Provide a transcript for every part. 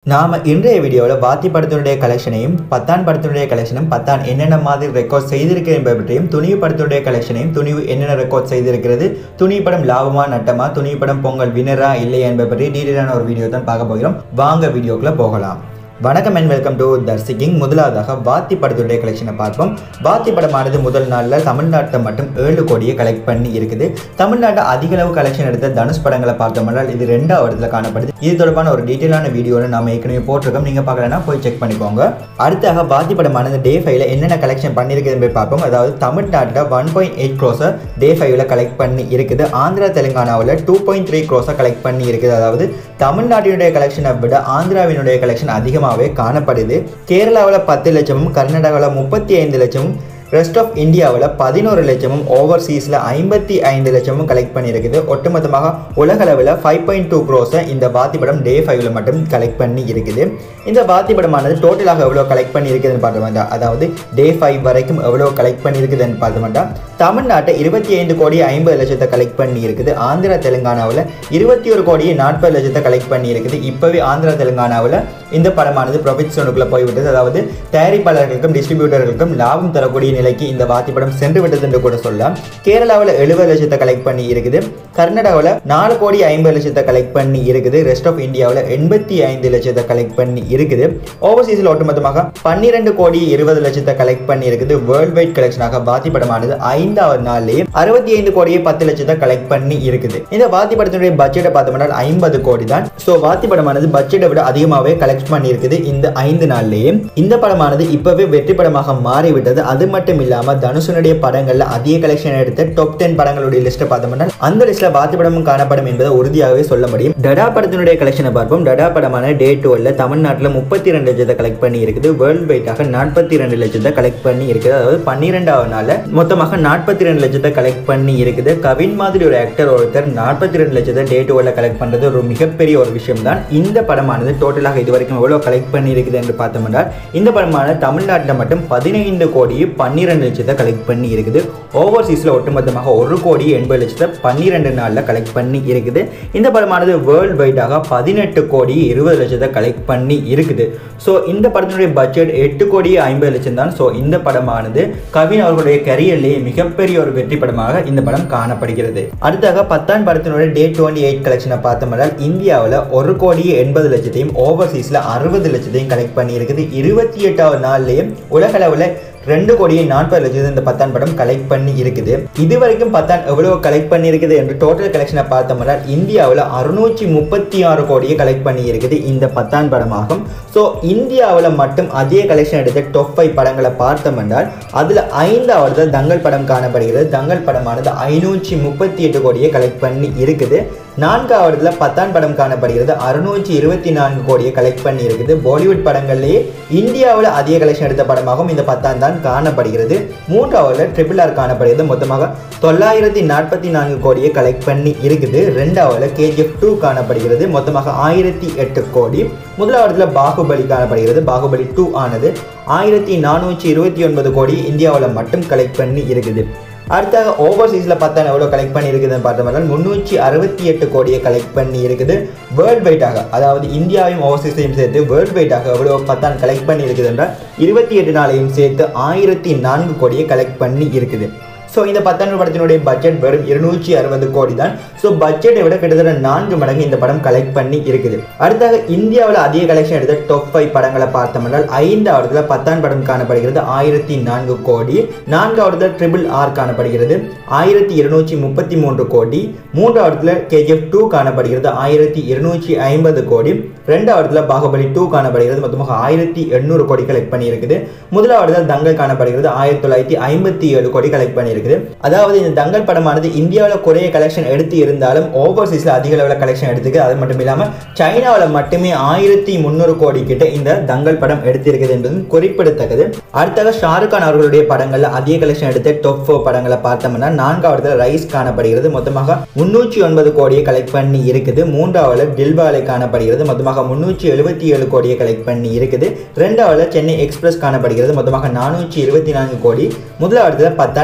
நாம இன்றைய வீடியோவில் பாத்தி படத்தினுடைய கலெக்ஷனையும் பத்தான் படத்தினுடைய கலெக்ஷனும் பத்தான் என்னென்ன மாதிரி ரெக்கார்ட் செய்திருக்கிறது என்பதை பற்றியும் துணிவு படத்தினுடைய கலெக்ஷனையும் துணிவு என்னென்ன ரெக்கார்ட் செய்திருக்கிறது துணிவு படம் லாபமா நட்டமா துணிவு படம் பொங்கல் வினரா இல்லையா என்பதை பற்றி டீட்டெயிலான ஒரு வீடியோ தான் பார்க்க போகிறோம் வாங்க வீடியோக்குள்ள போகலாம் வணக்கம் அண்ட் வெல்கம் டு தர்சிகிங் முதலாவதாக பாத்தி படத்துடைய கலெக்ஷனை பார்ப்போம் பாத்தி படமானது முதல் நாளில் தமிழ்நாட்டை மட்டும் ஏழு கோடியை கலெக்ட் பண்ணி இருக்குது தமிழ்நாட்டை அதிக அளவு கலெக்ஷன் எடுத்த தனுஷ் படங்களை பார்த்தோம்னால் இது ரெண்டாவது இடத்துல காணப்படுது இது தொடர்பான ஒரு டீட்டெயிலான வீடியோவில் நாம ஏற்கனவே போட்டிருக்கோம் நீங்கள் பார்க்கலன்னா போய் செக் பண்ணிக்கோங்க அடுத்தாக பாத்தி படமானது டே ஃபைவ்ல என்னென்ன கலெக்ஷன் பண்ணியிருக்குது என்பதை பார்ப்போம் அதாவது தமிழ்நாட்டில் ஒன் பாயிண்ட் எயிட் க்ரோஸை டே ஃபைவ்ல கலெக்ட் பண்ணி இருக்குது ஆந்திரா தெலுங்கானாவில் டூ பாயிண்ட் த்ரீ க்ரோஸை கலெக்ட் பண்ணி இருக்குது அதாவது தமிழ்நாட்டினுடைய கலெக்ஷனை விட ஆந்திராவினுடைய கலெக்ஷன் அதிகமாகவே காணப்படுது கேரளாவில் பத்து லட்சமும் கர்நாடகாவில் முப்பத்தி ஐந்து லட்சமும் ரெஸ்ட் ஆஃப் இந்தியாவில் பதினோரு லட்சமும் ஓவர்சீஸில் ஐம்பத்தி ஐந்து லட்சமும் கலெக்ட் பண்ணியிருக்குது ஒட்டுமொத்தமாக உலகளவில் ஃபைவ் பாயிண்ட் டூ க்ரோஸை இந்த பாத்தி படம் டே ஃபைவ்ல மட்டும் கலெக்ட் பண்ணி இருக்குது இந்த பாத்தி படமானது டோட்டலாக எவ்வளோ கலெக்ட் பண்ணி இருக்குதுன்னு பார்த்தோம்னா அதாவது டே ஃபைவ் வரைக்கும் எவ்வளோ கலெக்ட் பண்ணியிருக்குதுன்னு பார்த்தோம்னா தமிழ்நாட்டை இருபத்தி ஐந்து கோடி ஐம்பது லட்சத்தை கலெக்ட் பண்ணி இருக்குது ஆந்திரா தெலுங்கானாவில் இருபத்தி ஒரு கோடி நாற்பது லட்சத்தை கலெக்ட் பண்ணி இருக்குது இப்போவே ஆந்திரா தெலுங்கானாவில் இந்த படமானது ப்ரொஃபிட் சோனுக்குள்ளே போய்விட்டது அதாவது தயாரிப்பாளர்களுக்கும் டிஸ்ட்ரிபியூட்டர்களுக்கும் லாபம் தரக்கூடிய நிலைக்கு இந்த வாத்தி படம் சென்று விட்டது என்று கூட சொல்லலாம் கேரளாவில் எழுபது லட்சத்தை கலெக்ட் பண்ணி இருக்குது கர்நாடகாவில் நாலு கோடி ஐம்பது லட்சத்தை கலெக்ட் பண்ணி இருக்குது ரெஸ்ட் ஆஃப் இந்தியாவில் எண்பத்தி ஐந்து லட்சத்தை கலெக்ட் பண்ணி இருக்குது ஓவர்சீஸில் ஒட்டுமொத்தமாக பன்னிரெண்டு கோடி இருபது லட்சத்தை கலெக்ட் பண்ணி இருக்குது வேர்ல்ட் வைட் கலெக்ஷனாக பாத்தி படமானது ஐந்தாவது நாள்லேயே அறுபத்தி ஐந்து கோடியே பத்து லட்சத்தை கலெக்ட் பண்ணி இருக்குது இந்த வாத்தி படத்தினுடைய பட்ஜெட்டை பார்த்தோம்னா ஐம்பது கோடி தான் ஸோ வாத்தி படமானது பட்ஜெட்டை விட அதிகமாகவே கலெக்ட் பண்ணி இருக்குது இந்த ஐந்து நாள்லேயே இந்த படமானது இப்பவே வெற்றி படமாக மாறிவிட்டது அது மட்டும் இல்லாம தனுஷனுடைய படங்கள்ல அதிக கலெக்ஷன் எடுத்த டாப் டென் படங்களுடைய லிஸ்ட்டை பார்த்தோம்னா அந்த லிஸ்ட்ல பாத்தி படமும் காணப்படும் என்பதை உறுதியாகவே சொல்ல முடியும் டடா படத்தினுடைய கலெக்ஷனை பார்ப்போம் டடா படமான டே டுவெல்ல தமிழ்நாட்டில் முப்பத்தி ரெண்டு லட்சத்தை கலெக்ட் பண்ணி இருக்குது வேர்ல்ட் வைட்டாக நாற்பத்தி ரெண்டு லட்சத்தை கலெக்ட் பண்ணி இருக்குது அதாவது பன்னிரெண்டாவது நாள் மொத்தமாக நாற்பத்தி ரெண்டு லட்சத்தை கலெக்ட் பண்ணி இருக்குது கவின் மாதிரி ஒரு ஆக்டர் ஒருத்தர் நாற்பத்தி ரெண்டு லட்சத்தை டே டுவெல்ல கலெக்ட் பண்றது ஒரு மிகப்பெரிய ஒரு விஷயம் தான் இந்த படமானது டோட்டலாக இது வரைக்கும் எவ்வளோ கலெக்ட் பண்ணி இருக்குது என்று பார்த்தோம்னா இந்த படமான தமிழ்நாட்டில் மட்டும் பதினைந்து கோடி பன்னிரெண்டு லட்சத்தை கலெக்ட் பண்ணி இருக்குது ஓவர்சீஸில் ஒட்டுமொத்தமாக ஒரு கோடி எண்பது லட்சத்தை பன்னிரெண்டு நாளில் கலெக்ட் பண்ணி இருக்குது இந்த படமானது வேர்ல்டு வைடாக பதினெட்டு கோடி இருபது லட்சத்தை கலெக்ட் பண்ணி இருக்குது ஸோ இந்த படத்தினுடைய பட்ஜெட் எட்டு கோடி ஐம்பது லட்சம் தான் ஸோ இந்த படமானது கவின் அவர்களுடைய கரியர்லேயே மிகப்பெரிய ஒரு வெற்றி படமாக இந்த படம் காணப்படுகிறது அடுத்தாக பத்தாம் படத்தினுடைய டே டுவெண்ட்டி எயிட் கலெக்ஷனை பார்த்தோம்னால் இந்தியாவில் ஒரு கோடி எண்பது லட்சத்தையும் ஓவர்சீஸில் அறுபது லட்சத்தையும் கலெக்ட் பண்ணி இருக்குது இருபத்தி எட்டாவது நாள்லேயே உலகளவில் ரெண்டு கோடியே நாற்பது லட்சம் இந்த பத்தான் படம் கலெக்ட் பண்ணி இருக்குது இது வரைக்கும் பத்தான் எவ்வளவு கலெக்ட் பண்ணி இருக்குது என்று டோட்டல் கலெக்ஷனை பார்த்தோம்னா இந்தியாவில் அறுநூற்றி முப்பத்தி ஆறு கோடியை கலெக்ட் பண்ணி இருக்குது இந்த பத்தான் படமாகும் ஸோ இந்தியாவில் மட்டும் அதிக கலெக்ஷன் எடுத்த டாப் ஃபைவ் படங்களை பார்த்தோம் என்றால் அதில் ஐந்தாவது தங்கல் படம் காணப்படுகிறது தங்கல் படமானது ஐநூற்றி முப்பத்தி எட்டு கோடியை கலெக்ட் பண்ணி இருக்குது நான்காவதுல பத்தான் படம் காணப்படுகிறது அறுநூற்றி இருபத்தி நான்கு கோடியை கலெக்ட் பண்ணி இருக்குது பாலிவுட் படங்கள்லேயே இந்தியாவில் அதிக கலெக்ஷன் எடுத்த படமாகவும் இந்த பத்தான் தான் காணப்படுகிறது மூன்றாவதுல ட்ரிபிள் ஆர் காணப்படுகிறது மொத்தமாக தொள்ளாயிரத்தி நாற்பத்தி நான்கு கோடியை கலெக்ட் பண்ணி இருக்குது ரெண்டாவதுல கேஜிஎஃப் டூ காணப்படுகிறது மொத்தமாக ஆயிரத்தி எட்டு கோடி முதலாவதுல பாகுபலி காணப்படுகிறது பாகுபலி டூ ஆனது ஆயிரத்தி நானூற்றி இருபத்தி ஒன்பது கோடி இந்தியாவில் மட்டும் கலெக்ட் பண்ணி இருக்குது அடுத்தாக ஓவர்சீஸில் பார்த்தா எவ்வளோ கலெக்ட் பண்ணி இருக்குதுன்னு பார்த்தோம்னா முந்நூற்றி அறுபத்தி எட்டு கோடியை கலெக்ட் பண்ணி இருக்குது வேர்ல்ட் வைட்டாக அதாவது இந்தியாவையும் ஓவர்சீஸையும் சேர்த்து வேர்ல்ட் வைட்டாக எவ்வளோ பத்தான் கலெக்ட் பண்ணி இருக்குது என்றால் இருபத்தி எட்டு நாளையும் சேர்த்து ஆயிரத்தி நான்கு கோடியை கலெக்ட் பண்ணி இருக்குது ஸோ இந்த பத்தாண்டு படத்தினுடைய பட்ஜெட் வெறும் இருநூற்றி அறுபது கோடி தான் ஸோ பட்ஜெட்டை விட கிட்டத்தட்ட நான்கு மடங்கு இந்த படம் கலெக்ட் பண்ணி இருக்குது அடுத்தாக இந்தியாவில் அதிக கலெக்ஷன் எடுத்த டாப் ஃபைவ் படங்களை பார்த்தோம்னால் ஐந்தாவதுல பத்தாம் படம் காணப்படுகிறது ஆயிரத்தி நான்கு கோடி நான்காவதுல ட்ரிபிள் ஆர் காணப்படுகிறது ஆயிரத்தி இருநூற்றி முப்பத்தி மூன்று கோடி மூன்றாவதுல கேஜிஎஃப் டூ காணப்படுகிறது ஆயிரத்தி இருநூற்றி ஐம்பது கோடி ரெண்டாவதுல பாகுபலி டூ காணப்படுகிறது மொத்தமாக ஆயிரத்தி எண்ணூறு கோடி கலெக்ட் பண்ணியிருக்குது முதலாவதுல தங்கல் காணப்படுகிறது ஆயிரத்தி தொள்ளாயிரத்தி ஐம்பத்தி ஏழு கோடி கலெக்ட் பண்ணியிருக்குது அதாவது இந்த தங்கல் படமானது இந்தியாவில் குறைய கலெக்ஷன் எடுத்து இருந்தாலும் ஓவர்சீஸில் அதிக அளவில் கலெக்ஷன் எடுத்துக்கு அது மட்டும் இல்லாமல் சைனாவில் மட்டுமே ஆயிரத்தி முந்நூறு கோடி கிட்ட இந்த தங்கல் படம் எடுத்திருக்குது என்பதும் குறிப்பிடத்தக்கது அடுத்ததாக ஷாருக் கான் அவர்களுடைய படங்களில் அதிக கலெக்ஷன் எடுத்த டாப் ஃபோர் படங்களை பார்த்தோம்னா நான்காவது ரைஸ் காணப்படுகிறது மொத்தமாக முன்னூற்றி ஒன்பது கோடியை கலெக்ட் பண்ணி இருக்குது மூன்றாவது டில்வாலை காணப்படுகிறது மொத்தமாக முன்னூற்றி எழுபத்தி ஏழு கோடியை கலெக்ட் பண்ணி இருக்குது ரெண்டாவது சென்னை எக்ஸ்பிரஸ் காணப்படுகிறது மொத்தமாக நானூற்றி இருபத்தி நான்கு கோடி முதலாவதுல பத்தான் ஆயிரத்தி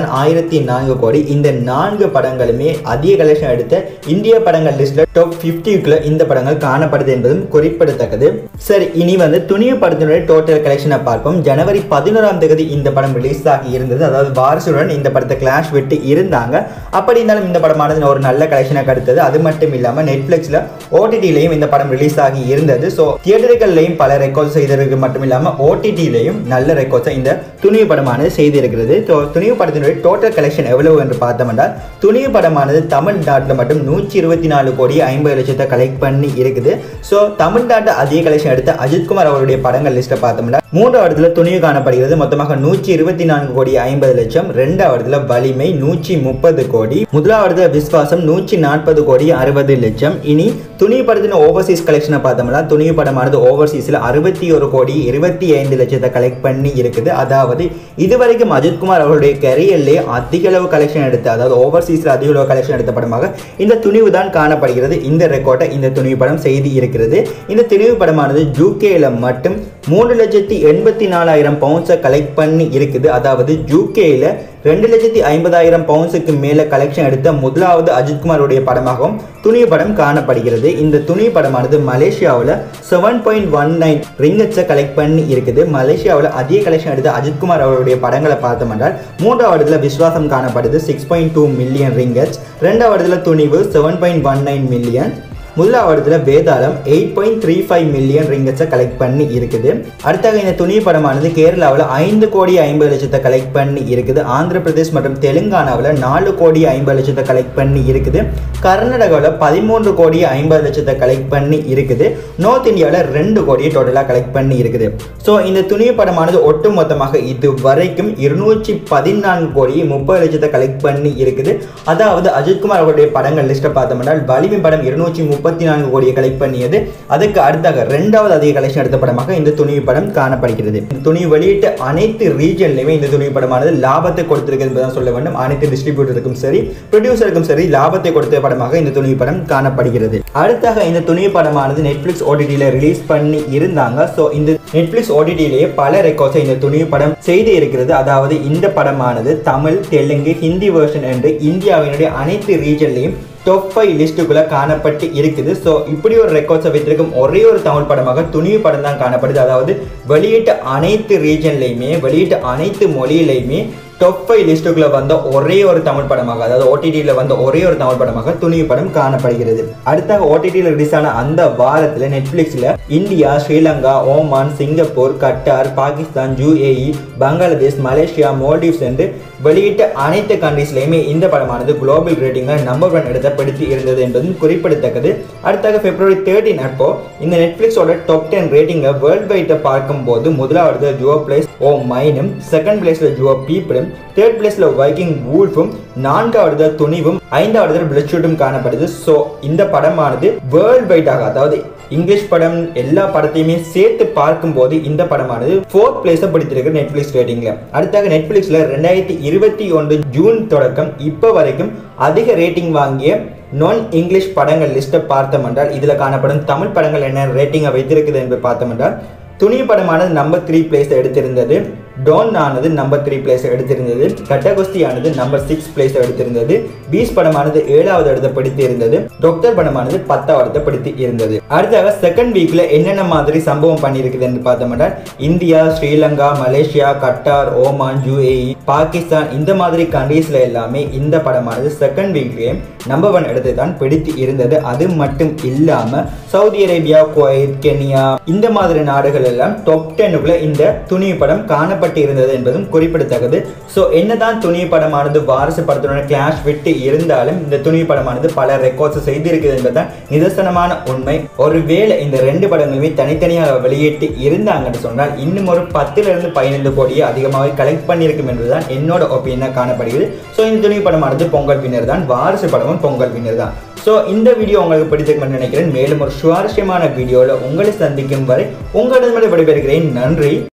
ஆயிரத்தி நான்கு கோடி இந்த நான்கு படங்களுமே அதிக கலெக்ஷன் எடுத்த இந்திய படங்கள் லிஸ்ட்ல டாப் பிப்டிக்குள்ள இந்த படங்கள் காணப்படுது என்பதும் குறிப்பிடத்தக்கது சரி இனி வந்து துணிவு படத்தினுடைய டோட்டல் கலெக்ஷனை பார்ப்போம் ஜனவரி பதினோராம் தேதி இந்த படம் ரிலீஸ் ஆகி இருந்தது அதாவது வாரிசுடன் இந்த படத்தை கிளாஷ் விட்டு இருந்தாங்க அப்படி இருந்தாலும் இந்த படமானது ஒரு நல்ல கலெக்ஷனை கொடுத்தது அது மட்டும் இல்லாமல் நெட்ஃப்ளிக்ஸில் ஓடிடிலையும் இந்த படம் ரிலீஸ் ஆகி இருந்தது ஸோ தியேட்டர்கள்லையும் பல ரெக்கார்ட் செய்ததற்கு மட்டும் இல்லாமல் ஓடிடிலையும் நல்ல ரெக்கார்ட்ஸை இந்த துணிவு படமானது செய்திருக்கிறது ஸோ துணிவு படத்தினுடைய டோட்டல் கலெக்ஷன் எவ்வளவு என்று பார்த்தோம் என்றால் துணிவு படமானது தமிழ்நாட்டில் மட்டும் நூற்றி இருபத்தி நாலு கோடி ஐம்பது லட்சத்தை கலெக்ட் பண்ணி இருக்குது ஸோ தமிழ்நாட்டு அதிக கலெக்ஷன் எடுத்த அஜித்குமார் அவருடைய படங்கள் லிஸ்ட்டை பார்த்தோம்னா மூன்றாவது துணிவு காணப்படுகிறது மொத்தமாக நூற்றி இருபத்தி நான்கு கோடி ஐம்பது லட்சம் ரெண்டாவதுல வலிமை நூற்றி முப்பது கோடி முதலாவது விஸ்வாசம் நூற்றி நாற்பது கோடி அறுபது லட்சம் இனி துணி படத்தின் ஓவர்சீஸ் கலெக்ஷனை பார்த்தோம்னா துணி படமானது ஓவர்சீஸில் அறுபத்தி ஒரு கோடி இருபத்தி ஐந்து லட்சத்தை கலெக்ட் பண்ணி இருக்குது அதாவது இதுவரைக்கும் அஜித்குமார் அவருடைய கரியர்லேயே அதிக அளவு கலெக்ஷன் எடுத்த அதாவது ஓவர்சீஸில் அதிக அளவு கலெக்ஷன் எடுத்த படமாக இந்த துணிவு தான் காணப்படுகிறது இந்த ரெக்கார்டை இந்த துணிவு படம் செய்தி இருக்கிறது இந்த துணிவு படமானது ஜூகேல மட்டும் மூன்று லட்சத்தி எண்பத்தி நாலாயிரம் பவுண்ட்ஸை கலெக்ட் பண்ணி இருக்குது அதாவது ஜூகேயில் ரெண்டு லட்சத்தி ஐம்பதாயிரம் பவுண்ட்ஸுக்கு மேலே கலெக்ஷன் எடுத்த முதலாவது அஜித்குமாருடைய படமாகவும் துணி படம் காணப்படுகிறது இந்த துணி படமானது மலேசியாவில் செவன் பாயிண்ட் ஒன் நைன் ரிங்கட்ஸை கலெக்ட் பண்ணி இருக்குது மலேசியாவில் அதிக கலெக்ஷன் எடுத்த அஜித்குமார் அவருடைய படங்களை பார்த்தோம் என்றால் மூன்றாவதுல விஸ்வாசம் காணப்படுது six point two million ringgits ரெண்டாவதுல Thunivu seven point one nine million முதலாவதுல Vedalam eight point three five million ரிங்கட்ஸை கலெக்ட் பண்ணி இருக்குது அடுத்தாக இந்த துணி படமானது கேரளாவில் ஐந்து கோடி ஐம்பது லட்சத்தை கலெக்ட் பண்ணி இருக்குது ஆந்திர பிரதேஷ் மற்றும் தெலுங்கானாவில் நாலு கோடி ஐம்பது லட்சத்தை கலெக்ட் பண்ணி இருக்குது கர்நாடகாவில் பதிமூன்று கோடி ஐம்பது லட்சத்தை கலெக்ட் பண்ணி இருக்குது நார்த் இந்தியாவில் ரெண்டு கோடியை டோட்டலாக கலெக்ட் பண்ணி இருக்குது ஸோ இந்த துணி படமானது ஒட்டுமொத்தமாக இது வரைக்கும் இருநூற்றி பதினான்கு கோடி முப்பது லட்சத்தை கலெக்ட் பண்ணி இருக்குது அதாவது அஜித்குமார் அவருடைய படங்கள் லிஸ்ட்டை பார்த்தோம்னா வலிமை படம் இருநூற்றி முப்பத்தி நான்கு கோடியை கலெக்ட் பண்ணியது அதுக்கு அடுத்தாக ரெண்டாவது அதிக கலெக்ஷன் எடுத்த படமாக இந்த துணிவு படம் காணப்படுகிறது இந்த துணிவு வெளியிட்ட அனைத்து ரீஜன்லையுமே இந்த துணிவு படமானது லாபத்தை கொடுத்திருக்கு என்பதான் சொல்ல வேண்டும் அனைத்து டிஸ்ட்ரிபியூட்டருக்கும் சரி ப்ரொடியூசருக்கும் சரி லாபத்தை கொடுத்த படமாக இந்த துணிவு படம் காணப்படுகிறது அடுத்தாக இந்த துணிவு படமானது நெட்ஃபிளிக்ஸ் ஓடிடியில் ரிலீஸ் பண்ணி இருந்தாங்க ஸோ இந்த நெட்ஃபிளிக்ஸ் ஓடிடியிலேயே பல ரெக்கார்ட்ஸை இந்த துணிவு படம் செய்து இருக்கிறது அதாவது இந்த படமானது தமிழ் தெலுங்கு ஹிந்தி வெர்ஷன் என்று இந்தியாவினுடைய அனைத்து ரீஜன்லையும் டாப் ஃபைவ் லிஸ்ட்டுக்குள்ளே காணப்பட்டு இருக்குது ஸோ இப்படி ஒரு ரெக்கார்ட்ஸை வைத்திருக்கும் ஒரே ஒரு தமிழ் படமாக துணிவு படம் தான் காணப்படுது அதாவது வெளியிட்ட அனைத்து ரீஜன்லையுமே வெளியிட்ட அனைத்து மொழியிலையுமே டாப் ஃபைவ் லிஸ்ட்டுக்குள்ள வந்த ஒரே ஒரு தமிழ் படமாக அதாவது ஓடிடியில் வந்த ஒரே ஒரு தமிழ் படமாக துணிவு படம் காணப்படுகிறது அடுத்தாக ஓடிடியில் ரிலீஸ் ஆன அந்த வாரத்தில் நெட்ஃப்ளிக்ஸில் India Sri Lanka Oman Singapore Qatar Pakistan UAE Bangladesh Malaysia Maldives என்று வெளியிட்ட அனைத்து கண்ட்ரீஸ்லையுமே இந்த படமானது குளோபல் ரேட்டிங்கில் நம்பர் ஒன் இடத்தை பிடித்து இருந்தது என்பதும் குறிப்பிடத்தக்கது அடுத்தாக பிப்ரவரி தேர்ட்டின் அப்போ இந்த நெட்ஃப்ளிக்ஸோட டாப் டென் ரேட்டிங்கை வேர்ல்ட் வைட்டை பார்க்கும்போது முதலாவது ஜுவோ பிளேஸ் ஓ மைனும் செகண்ட் பிளேஸில் ஜுவோ பீப்பிளும் தேர்ட் பிளேஸில் வைக்கிங் வூல்ஃபும் நான்காவது துணிவும் ஐந்தாவது பிளட் ஷூட்டும் காணப்படுது ஸோ இந்த படமானது வேர்ல்ட் வைட்டாக அதாவது இங்கிலீஷ் படம் எல்லா படத்தையுமே சேர்த்து பார்க்கும்போது இந்த படமானது ஃபோர்த் பிளேஸை பிடித்திருக்கு நெட்ஃப்ளிக்ஸ் ரேட்டிங்ல அடுத்தாக நெட்ஃப்ளிக்ஸ்ல ரெண்டாயிரத்தி இருபத்தி ஒன்று ஜூன் தொடக்கம் இப்போ வரைக்கும் அதிக ரேட்டிங் வாங்கிய நான் இங்கிலீஷ் படங்கள் லிஸ்ட்டை பார்த்தோம் என்றால் இதில் காணப்படும் தமிழ் படங்கள் என்ன ரேட்டிங்கை வைத்திருக்குது என்று பார்த்தோம் என்றால் துணி படமானது நம்பர் த்ரீ பிளேஸ் எடுத்திருந்தது டோன் ஆனது நம்பர் த்ரீ பிளேஸ் எடுத்திருந்தது கட்டகுஸ்தி ஆனது நம்பர் சிக்ஸ் பிளேஸ் எடுத்திருந்தது பீஸ் படமானது ஏழாவது இடத்தை பிடித்து இருந்தது டாக்டர் படமானது பத்தாவது இடத்தை பிடித்து இருந்தது அடுத்தாக செகண்ட் வீக்ல என்னென்ன மாதிரி சம்பவம் பண்ணியிருக்குது என்று பார்த்தோம்னா India Sri Lanka Malaysia Qatar Oman UAE Pakistan இந்த மாதிரி கண்ட்ரீஸ்ல எல்லாமே இந்த படமானது செகண்ட் வீக்லயே நம்பர் ஒன் இடத்தை தான் பிடித்து இருந்தது அது மட்டும் இல்லாம சவுதி அரேபியா குவைத் கெனியா இந்த மாதிரி நாடுகள் எல்லாம் டாப் டென்னுக்குள்ள இந்த துணி படம் காணப்பட்டு இருந்தது என்பதும் குறிப்பிடத்தக்கது ஸோ என்னதான் துணி படமானது வாரிசு படத்துடன் கிளாஷ் விட்டு இருந்தாலும் இந்த துணி படமானது பல ரெக்கார்ட்ஸ் செய்திருக்குது என்பதுதான் நிதர்சனமான உண்மை ஒருவேளை இந்த ரெண்டு படங்களுமே தனித்தனியாக வெளியிட்டு இருந்தாங்கன்னு சொன்னால் இன்னும் ஒரு பத்துல இருந்து பதினைந்து கோடியை அதிகமாக கலெக்ட் பண்ணியிருக்கும் என்பதுதான் என்னோட ஒப்பீனியனாக காணப்படுகிறது ஸோ இந்த துணி படமானது பொங்கல் பின்னர் தான் வாரிசு படமும் பொங்கல் பின்னர் தான் ஸோ இந்த வீடியோ உங்களுக்கு பிடிச்சிருக்கும்னு நினைக்கிறேன் மேலும் ஒரு சுவாரஸ்யமான வீடியோவில் உங்களை சந்திக்கும் வரை உங்களிடமிருந்து விடைபெறுகிறேன் நன்றி